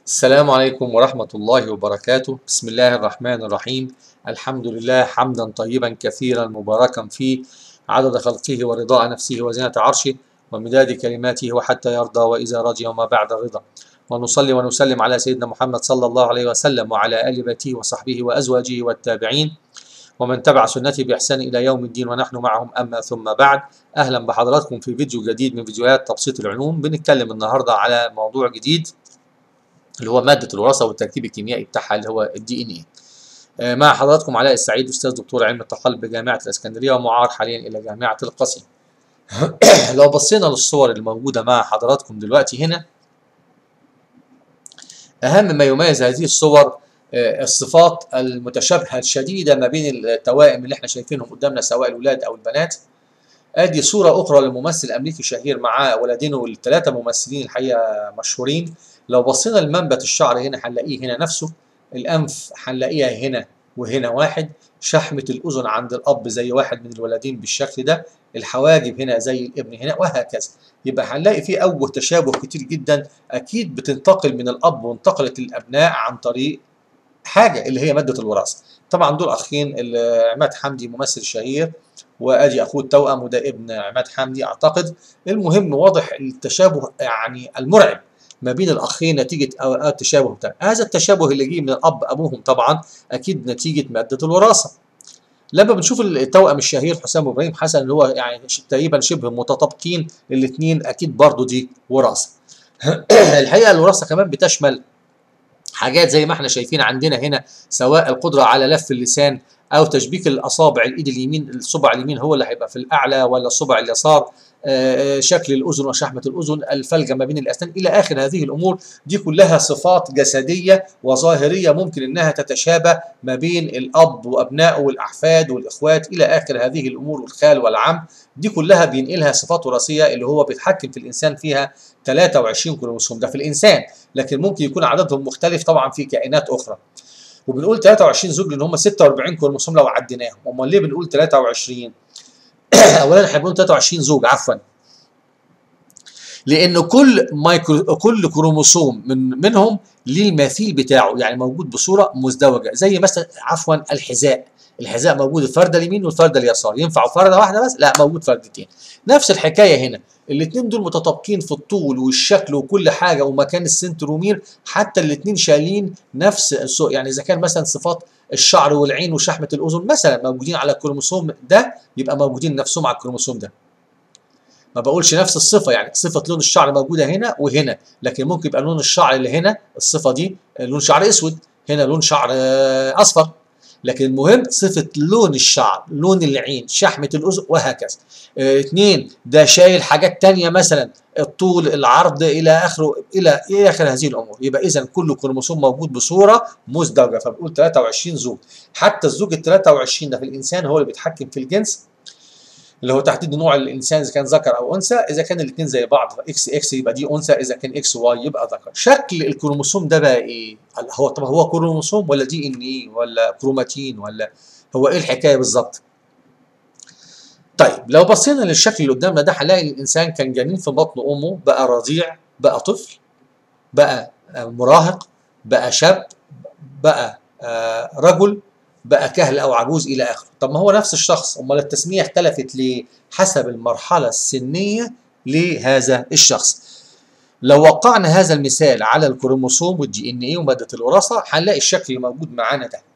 السلام عليكم ورحمة الله وبركاته بسم الله الرحمن الرحيم الحمد لله حمدا طيبا كثيرا مباركا فيه عدد خلقه ورضاء نفسه وزنة عرشه ومداد كلماته وحتى يرضى وإذا رضي وما بعد الرضا ونصلي ونسلم على سيدنا محمد صلى الله عليه وسلم وعلى آل بيته وصحبه وأزواجه والتابعين ومن تبع سنته بإحسان إلى يوم الدين ونحن معهم أما ثم بعد أهلا بحضراتكم في فيديو جديد من فيديوهات تبسيط العلوم بنتكلم النهاردة على موضوع جديد اللي هو مادة الوراثة والتركيب الكيميائي بتاعها اللي هو الدي ان ايه مع حضراتكم علاء السعيد أستاذ دكتور علم التقلب بجامعة الإسكندرية ومعار حاليا إلى جامعة القصيم لو بصينا للصور اللي موجودة مع حضراتكم دلوقتي هنا أهم ما يميز هذه الصور الصفات المتشابهة الشديدة ما بين التوائم اللي احنا شايفينهم قدامنا سواء الولاد أو البنات ادي صورة أخرى لممثل أمريكي شهير معاه ولدينه الثلاثة ممثلين الحقيقة مشهورين لو بصينا لمنبت الشعر هنا هنلاقيه هنا نفسه الأنف هنلاقيها هنا وهنا واحد شحمة الأذن عند الأب زي واحد من الولدين بالشكل ده الحواجب هنا زي الابن هنا وهكذا يبقى هنلاقي في أوجه تشابه كتير جدا أكيد بتنتقل من الأب وانتقلت للأبناء عن طريق حاجة اللي هي مادة الوراثة طبعا دول أخين عماد حمدي ممثل شهير وادي اخوه التوأم وده ابن عماد حمدي اعتقد المهم واضح التشابه يعني المرعب ما بين الاخين نتيجه التشابه بتاع هذا التشابه اللي جه من الاب ابوهم طبعا اكيد نتيجه ماده الوراثه لما بنشوف التوأم الشهير حسام وابراهيم حسن اللي هو يعني تقريبا شبه متطابقين الاثنين اكيد برضو دي وراثه الحقيقه الوراثه كمان بتشمل حاجات زي ما احنا شايفين عندنا هنا سواء القدره على لف اللسان او تشبيك الاصابع الايد اليمين الصبع اليمين هو اللي هيبقى في الاعلى ولا الصبع اليسار آآ شكل الاذن وشحمه الاذن الفلجه ما بين الاسنان الى اخر هذه الامور دي كلها صفات جسديه وظاهريه ممكن انها تتشابه ما بين الاب وابنائه والاحفاد والاخوات الى اخر هذه الامور والخال والعم دي كلها بينقلها صفات وراثيه اللي هو بيتحكم في الانسان فيها 23 كروموسوم ده في الانسان لكن ممكن يكون عددهم مختلف طبعا في كائنات اخرى وبنقول 23 زوج لان هم 46 كروموسوم لو عديناهم امال ليه بنقول 23 اولا احنا بنقول 23 زوج عفوا لان كل مايكرو كل كروموسوم من منهم ليه المثيل بتاعه يعني موجود بصوره مزدوجه زي مثلا عفوا الحذاء الحذاء موجود الفرده اليمين والفرده اليسار ينفعوا فرده واحده بس لا موجود فردتين نفس الحكايه هنا الاثنين دول متطابقين في الطول والشكل وكل حاجه ومكان السنترومير حتى الاثنين شايلين نفس السوق يعني اذا كان مثلا صفات الشعر والعين وشحمه الاذن مثلا موجودين على الكروموسوم ده يبقى موجودين نفسهم على الكروموسوم ده ما بقولش نفس الصفه يعني صفه لون الشعر موجوده هنا وهنا لكن ممكن يبقى لون الشعر اللي هنا الصفه دي لون شعر اسود هنا لون شعر اصفر لكن المهم صفة لون الشعر لون العين شحمة الأذن وهكذا اه اثنين ده شايل حاجات تانية مثلا الطول العرض إلى آخره إلى إلى آخر هذه الأمور يبقى إذا كل كروموسوم موجود بصورة مزدوجة فبنقول 23 زوج حتى الزوج ال 23 ده في الإنسان هو اللي بيتحكم في الجنس اللي هو تحديد نوع الانسان اذا كان ذكر او انثى اذا كان الاثنين زي بعض اكس اكس يبقى دي انثى اذا كان اكس واي يبقى ذكر شكل الكروموسوم ده بقى ايه هو طب هو كروموسوم ولا دي ان ايه ولا كروماتين ولا هو ايه الحكايه بالظبط طيب لو بصينا للشكل اللي قدامنا ده هنلاقي الانسان كان جنين في بطن امه بقى رضيع بقى طفل بقى مراهق بقى شاب بقى رجل بقى كهل او عجوز الى اخره طب ما هو نفس الشخص امال التسميه اختلفت ليه حسب المرحله السنيه لهذا الشخص لو وقعنا هذا المثال على الكروموسوم والدي ان ايه وماده الوراثه هنلاقي الشكل اللي موجود معانا ده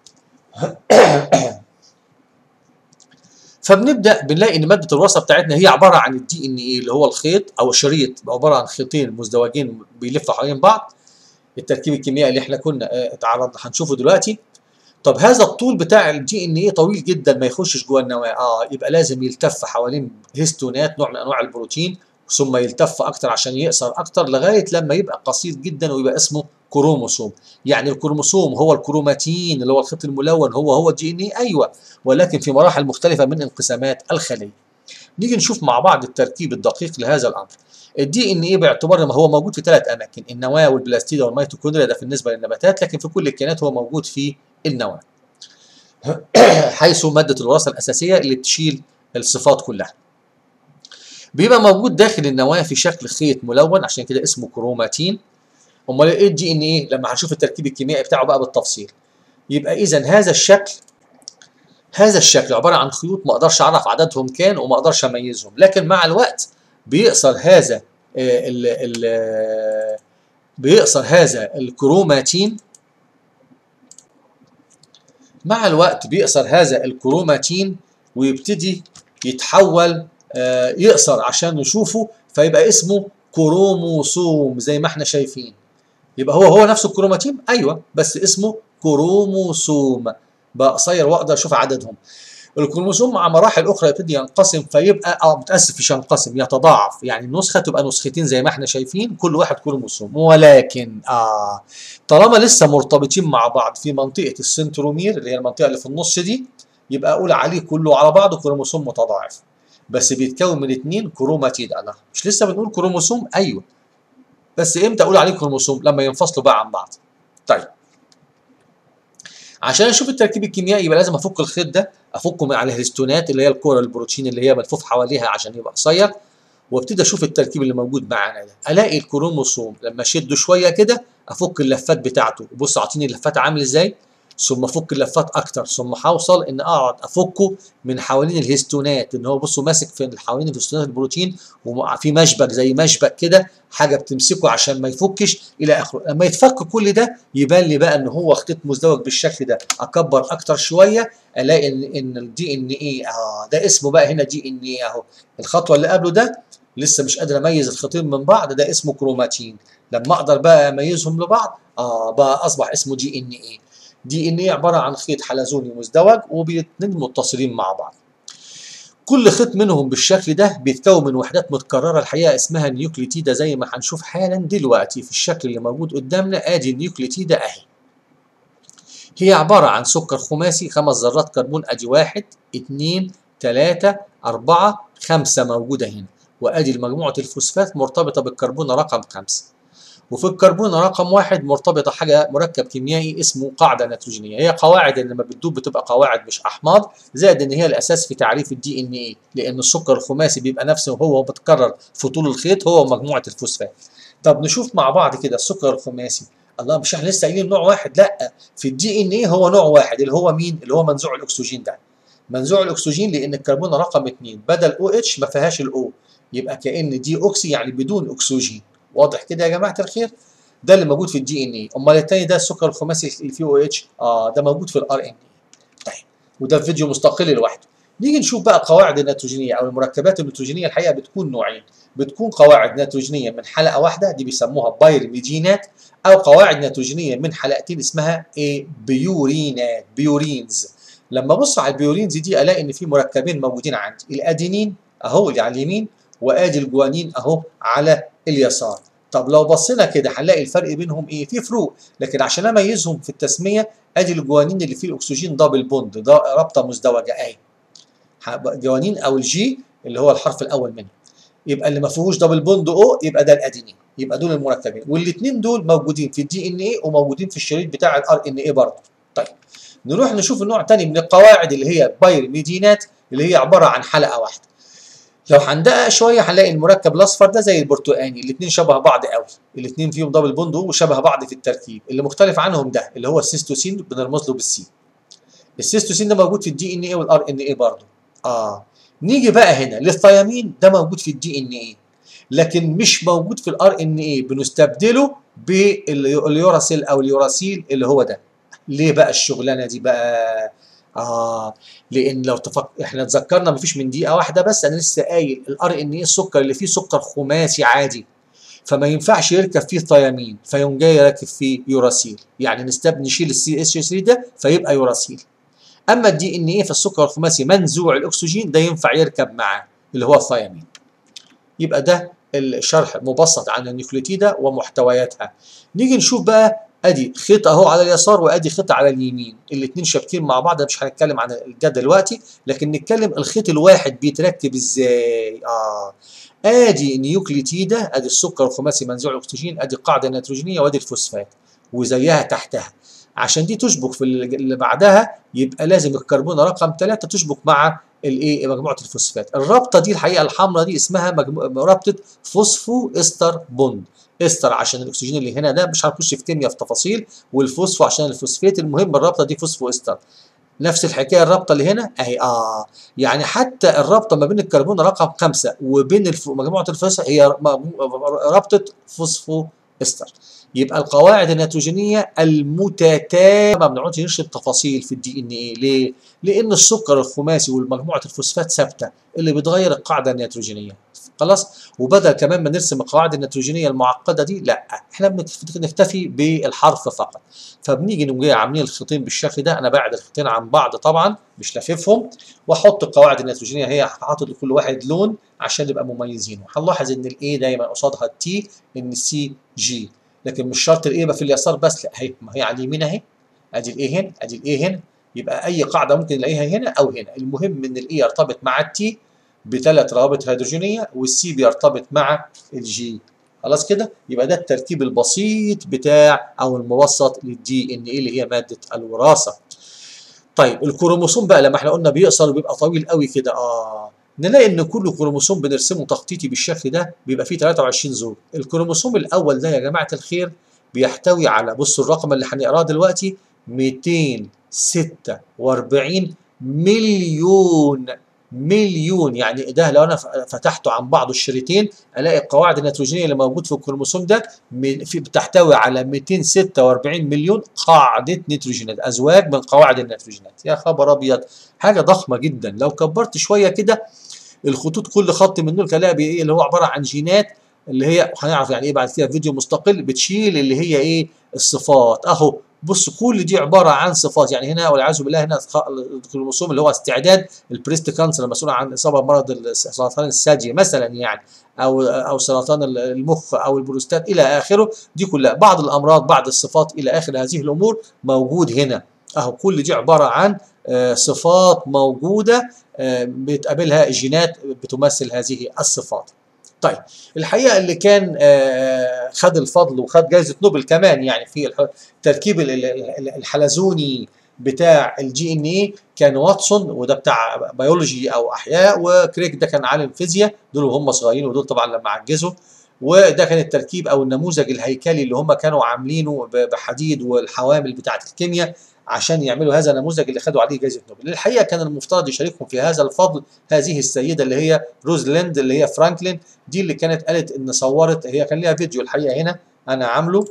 فبنبدا بنلاقي ان ماده الوراثه بتاعتنا هي عباره عن الدي ان ايه اللي هو الخيط او الشريط عباره عن خيطين مزدوجين بيلفوا حوالين بعض التركيب الكيميائي اللي احنا كنا اتعرضنا هنشوفه دلوقتي طب هذا الطول بتاع الدي ان ايه طويل جدا ما يخشش جوه النواه اه يبقى لازم يلتف حوالين هيستونات نوع من انواع البروتين ثم يلتف اكتر عشان يقصر اكتر لغايه لما يبقى قصير جدا ويبقى اسمه كروموسوم يعني الكروموسوم هو الكروماتين اللي هو الخيط الملون هو هو الدي ان ايه ايوه ولكن في مراحل مختلفه من انقسامات الخليه نيجي نشوف مع بعض التركيب الدقيق لهذا الامر الدي ان ايه باعتبار ما هو موجود في ثلاث اماكن النواه والبلاستيدا والميتوكوندريا ده بالنسبه للنباتات لكن في كل الكائنات هو موجود في النواه حيث ماده الوراثه الاساسيه اللي بتشيل الصفات كلها بيبقى موجود داخل النواه في شكل خيط ملون عشان كده اسمه كروماتين امال ايه الدي ان ايه لما هنشوف التركيب الكيميائي بتاعه بقى بالتفصيل يبقى اذا هذا الشكل هذا الشكل عباره عن خيوط ما اقدرش اعرف عددهم كام وما اقدرش اميزهم لكن مع الوقت بيقصر هذا ال ال بيقصر هذا الكروماتين مع الوقت بيقصر هذا الكروماتين ويبتدي يتحول يقصر عشان نشوفه فيبقى اسمه كروموسوم زي ما احنا شايفين يبقى هو هو نفسه الكروماتين ايوه بس اسمه كروموسوم بقى قصير واقدر اشوف عددهم الكروموسوم مع مراحل اخرى يبتدي ينقسم فيبقى اه متاسف مش ينقسم يتضاعف يعني النسخه تبقى نسختين زي ما احنا شايفين كل واحد كروموسوم ولكن اه طالما لسه مرتبطين مع بعض في منطقه السنترومير اللي هي المنطقه اللي في النص دي يبقى اقول عليه كله على بعضه كروموسوم متضاعف بس بيتكون من اثنين كروماتيد انا مش لسه بنقول كروموسوم ايوه بس امتى اقول عليه كروموسوم لما ينفصلوا بقى عن بعض طيب عشان اشوف التركيب الكيميائي يبقى لازم افك الخيط ده افكه من على الهستونات اللي هي الكوره البروتين اللي هي ملفوف حواليها عشان يبقى قصير وابتدي اشوف التركيب اللي موجود معانا ده الاقي الكروموسوم لما اشده شويه كده افك اللفات بتاعته بص اعطيني اللفات عامل ازاي ثم افك اللفات اكتر ثم هوصل ان اقعد افكه من حوالين الهستونات ان هو بصوا ماسك في حوالين الهستونات البروتين وفي مشبك زي مشبك كده حاجه بتمسكه عشان ما يفكش الى اخره لما يتفك كل ده يبان لي بقى ان هو خطيط مزدوج بالشكل ده اكبر اكتر شويه الاقي ان ان الدي ان ايه اه ده اسمه بقى هنا دي ان ايه اهو الخطوه اللي قبله ده لسه مش قادر اميز الخطين من بعض ده اسمه كروماتين لما اقدر بقى اميزهم لبعض اه بقى اصبح اسمه دي ان ايه دي ان ايه عباره عن خيط حلزوني مزدوج وبالاثنين متصلين مع بعض كل خيط منهم بالشكل ده بيتكون من وحدات متكرره الحقيقه اسمها نيوكليتيدا زي ما هنشوف حالا دلوقتي في الشكل اللي موجود قدامنا ادي النيوكليتيدا اهي هي عباره عن سكر خماسي خمس ذرات كربون ادي واحد اتنين تلاته اربعه خمسه موجوده هنا وادي مجموعه الفوسفات مرتبطه بالكربون رقم خمسه وفي الكربون رقم واحد مرتبطة حاجة مركب كيميائي اسمه قاعدة نيتروجينية هي قواعد اللي لما بتدوب بتبقى قواعد مش أحماض زائد إن هي الأساس في تعريف الدي إن إيه لأن السكر الخماسي بيبقى نفسه هو بتكرر في طول الخيط هو مجموعة الفوسفات طب نشوف مع بعض كده السكر الخماسي الله مش احنا لسه قايلين نوع واحد لا في الدي ان ايه هو نوع واحد اللي هو مين اللي هو منزوع الاكسجين ده منزوع الاكسجين لان الكربون رقم 2 بدل او اتش ما فيهاش الاو يبقى كان دي اوكسي يعني بدون اكسجين واضح كده يا جماعه الخير ده اللي موجود في الدي ان اي امال التاني ده السكر الخماسي اللي فيه او اتش اه ده موجود في الار ان اي طيب وده فيديو مستقل لوحده نيجي نشوف بقى القواعد النيتروجينيه او المركبات النيتروجينيه الحقيقه بتكون نوعين بتكون قواعد نيتروجينيه من حلقه واحده دي بيسموها بايرميدينات او قواعد نيتروجينيه من حلقتين اسمها ايه بيورينات بيورينز لما ابص على البيورينز دي الاقي ان في مركبين موجودين عندي الادينين اهو اللي على اليمين وادي الجوانين اهو على اليسار طب لو بصينا كده هنلاقي الفرق بينهم ايه في فروق لكن عشان اميزهم في التسميه ادي الجوانين اللي فيه الاكسجين دبل بوند ده رابطه مزدوجه اهي جوانين او الجي اللي هو الحرف الاول منه يبقى اللي ما فيهوش دبل بوند او يبقى ده الادينين يبقى دول المركبين والاثنين دول موجودين في الدي ان ايه وموجودين في الشريط بتاع الار ان ايه برضه طيب نروح نشوف النوع الثاني من القواعد اللي هي بايرميدينات اللي هي عباره عن حلقه واحده لو هندقق شويه هنلاقي المركب الاصفر ده زي البرتقاني الاثنين شبه بعض قوي الاثنين فيهم دبل بوند وشبه بعض في التركيب اللي مختلف عنهم ده اللي هو السيستوسين بنرمز له بالسي السيستوسين ده موجود في الدي ان اي والار ان اي برضه اه نيجي بقى هنا للثيامين ده موجود في الدي ان اي لكن مش موجود في الار ان اي بنستبدله باليوراسيل او اليوراسيل اللي هو ده ليه بقى الشغلانه دي بقى اه لان لو تفك... احنا اتذكرنا مفيش من دقيقه واحده بس انا لسه قايل الار ان ايه السكر اللي فيه سكر خماسي عادي فما ينفعش يركب فيه ثيامين فيقوم جاي راكب فيه يوراسيل يعني نستب نشيل السي اس 3 ده فيبقى يوراسيل اما الدي ان ايه فالسكر الخماسي منزوع الاكسجين ده ينفع يركب معاه اللي هو الثيامين يبقى ده الشرح مبسط عن النيوكليتيدا ومحتوياتها نيجي نشوف بقى ادي خيط اهو على اليسار وادي خيط على اليمين الاثنين شابكين مع بعض مش هنتكلم عن ده دلوقتي لكن نتكلم الخيط الواحد بيتركب ازاي اه ادي نيوكليتيدا ادي السكر الخماسي منزوع الاكسجين ادي القاعده النيتروجينيه وادي الفوسفات وزيها تحتها عشان دي تشبك في اللي بعدها يبقى لازم الكربون رقم 3 تشبك مع الايه مجموعه الفوسفات الرابطه دي الحقيقه الحمراء دي اسمها مجمو... رابطه فوسفو استر بوند استر عشان الاكسجين اللي هنا ده مش هنخش في كيمياء في تفاصيل والفوسفو عشان الفوسفيت المهم الرابطه دي فوسفو استر نفس الحكايه الرابطه اللي هنا اهي اه يعني حتى الرابطه ما بين الكربون رقم خمسه وبين الف... مجموعه الفوسفور هي رابطه فوسفو استر يبقى القواعد النيتروجينيه المتتابعه ما بنقعدش نرسم تفاصيل في الدي ان ايه ليه؟ لان السكر الخماسي والمجموعه الفوسفات ثابته اللي بتغير القاعده النيتروجينيه خلاص وبدل كمان ما نرسم القواعد النيتروجينيه المعقده دي لا احنا بنكتفي بالحرف فقط فبنيجي نقوم عاملين الخيطين بالشكل ده انا بعد الخيطين عن بعض طبعا مش لاففهم واحط القواعد النيتروجينيه هي حاطط لكل واحد لون عشان نبقى مميزين وهنلاحظ ان الاي دايما قصادها التي ان السي جي لكن مش شرط الايه يبقى في اليسار بس لا اهي ما هي على اليمين اهي ادي الايه هنا ادي الايه هنا يبقى اي قاعده ممكن نلاقيها هنا او هنا المهم ان الاي يرتبط مع التي بثلاث روابط هيدروجينيه والسي بيرتبط مع الجي خلاص كده يبقى ده الترتيب البسيط بتاع او المبسط للدي ان ايه اللي هي ماده الوراثه طيب الكروموسوم بقى لما احنا قلنا بيقصر وبيبقى طويل قوي كده اه نلاقي ان كل كروموسوم بنرسمه تخطيطي بالشكل ده بيبقى فيه 23 زوج الكروموسوم الاول ده يا جماعه الخير بيحتوي على بصوا الرقم اللي هنقراه دلوقتي 246 مليون مليون يعني ده لو انا فتحته عن بعض الشريطين الاقي القواعد النيتروجينيه اللي موجود في الكروموسوم ده في بتحتوي على 246 مليون قاعده نيتروجينات ازواج من قواعد النيتروجينات يا خبر ابيض حاجه ضخمه جدا لو كبرت شويه كده الخطوط كل خط من دول تلاقي ايه اللي هو عباره عن جينات اللي هي هنعرف يعني ايه بعد كده فيديو مستقل بتشيل اللي هي ايه الصفات اهو بص كل دي عباره عن صفات يعني هنا والعياذ بالله هنا الكروموسوم اللي هو استعداد البريست كانسر المسؤول عن اصابه بمرض سرطان الثدي مثلا يعني او او سرطان المخ او البروستات الى اخره دي كلها بعض الامراض بعض الصفات الى اخر هذه الامور موجود هنا اهو كل دي عباره عن صفات موجوده بتقابلها جينات بتمثل هذه الصفات طيب الحقيقه اللي كان خد الفضل وخد جائزه نوبل كمان يعني في التركيب الحلزوني بتاع الجي ان اي كان واتسون وده بتاع بيولوجي او احياء وكريك ده كان عالم فيزياء دول وهم صغيرين ودول طبعا لما عجزوا وده كان التركيب او النموذج الهيكلي اللي هم كانوا عاملينه بحديد والحوامل بتاعه الكيمياء عشان يعملوا هذا النموذج اللي خدوا عليه جائزه نوبل الحقيقه كان المفترض يشاركهم في هذا الفضل هذه السيده اللي هي روزليند اللي هي فرانكلين دي اللي كانت قالت ان صورت هي كان ليها فيديو الحقيقه هنا انا عامله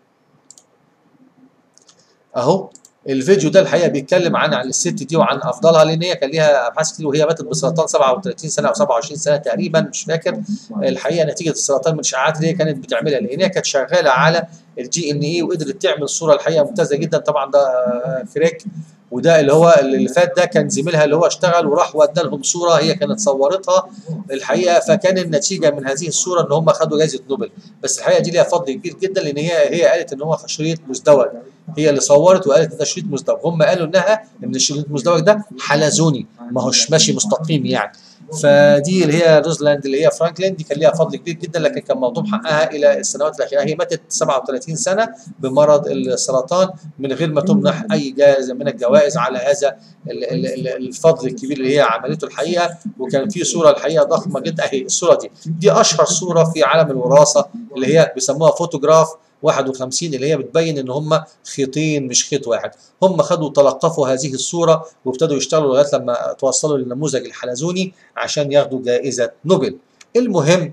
اهو الفيديو ده الحقيقه بيتكلم عن عن الست دي وعن افضلها لان هي كان ليها ابحاث كتير وهي ماتت بسرطان 37 سنه او 27 سنه تقريبا مش فاكر الحقيقه نتيجه السرطان من الاشعاعات اللي هي كانت بتعملها لان هي كانت شغاله على الجي ان اي وقدرت تعمل صوره الحقيقه ممتازه جدا طبعا ده كريك وده اللي هو اللي فات ده كان زميلها اللي هو اشتغل وراح ودى لهم صوره هي كانت صورتها الحقيقه فكان النتيجه من هذه الصوره ان هم خدوا جائزه نوبل بس الحقيقه دي ليها فضل كبير جدا لان هي هي قالت ان هو شريط مزدوج هي اللي صورت وقالت ده شريط مزدوج هم قالوا انها ان الشريط المزدوج ده حلزوني ما هوش ماشي مستقيم يعني فدي اللي هي روزلاند اللي هي فرانكلين دي كان ليها فضل كبير جدا لكن كان موضوع حقها الى السنوات الاخيره هي ماتت 37 سنه بمرض السرطان من غير ما تمنح اي جائزه من الجوائز على هذا الفضل الكبير اللي هي عملته الحقيقه وكان في صوره الحقيقه ضخمه جدا اهي الصوره دي دي اشهر صوره في عالم الوراثه اللي هي بيسموها فوتوغراف 51 اللي هي بتبين ان هم خيطين مش خيط واحد هم خدوا تلقفوا هذه الصوره وابتدوا يشتغلوا لغايه لما توصلوا للنموذج الحلزوني عشان ياخدوا جائزه نوبل المهم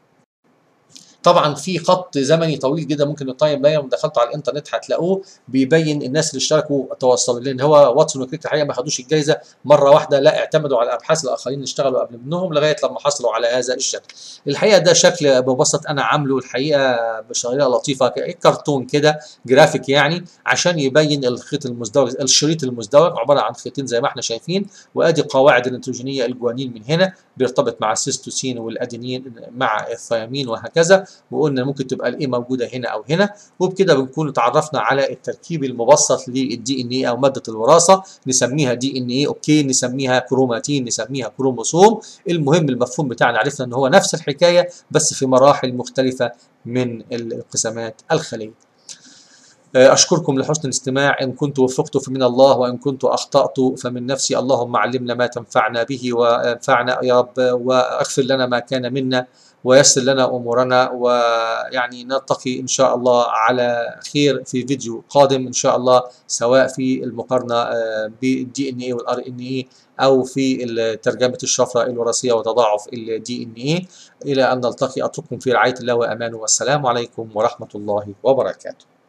طبعا في خط زمني طويل جدا ممكن التايم لاين لو دخلتوا على الانترنت هتلاقوه بيبين الناس اللي اشتركوا توصلوا لان هو واتسون وكريك الحقيقه ما خدوش الجائزه مره واحده لا اعتمدوا على ابحاث الاخرين اللي اشتغلوا قبل منهم لغايه لما حصلوا على هذا الشكل. الحقيقه ده شكل مبسط انا عامله الحقيقه بطريقه لطيفه كرتون كده جرافيك يعني عشان يبين الخيط المزدوج الشريط المزدوج عباره عن خيطين زي ما احنا شايفين وادي قواعد النيتروجينيه الجوانين من هنا بيرتبط مع السيستوسين والادينين مع الثيامين وهكذا وقلنا ممكن تبقى الايه موجوده هنا او هنا وبكده بنكون تعرفنا على التركيب المبسط للدي ان اي او ماده الوراثه نسميها دي ان اي اوكي نسميها كروماتين نسميها كروموسوم المهم المفهوم بتاعنا عرفنا ان هو نفس الحكايه بس في مراحل مختلفه من الانقسامات الخليه أشكركم لحسن الاستماع إن كنت وفقت فمن الله وإن كنت أخطأت فمن نفسي اللهم علمنا ما تنفعنا به وانفعنا يا رب واغفر لنا ما كان منا ويسر لنا أمورنا ويعني نلتقي إن شاء الله على خير في فيديو قادم إن شاء الله سواء في المقارنة بالدي ان اي والار ان اي أو في ترجمة الشفرة الوراثية وتضاعف الدي ان اي إلى أن نلتقي أترككم في رعاية الله وأمانه والسلام عليكم ورحمة الله وبركاته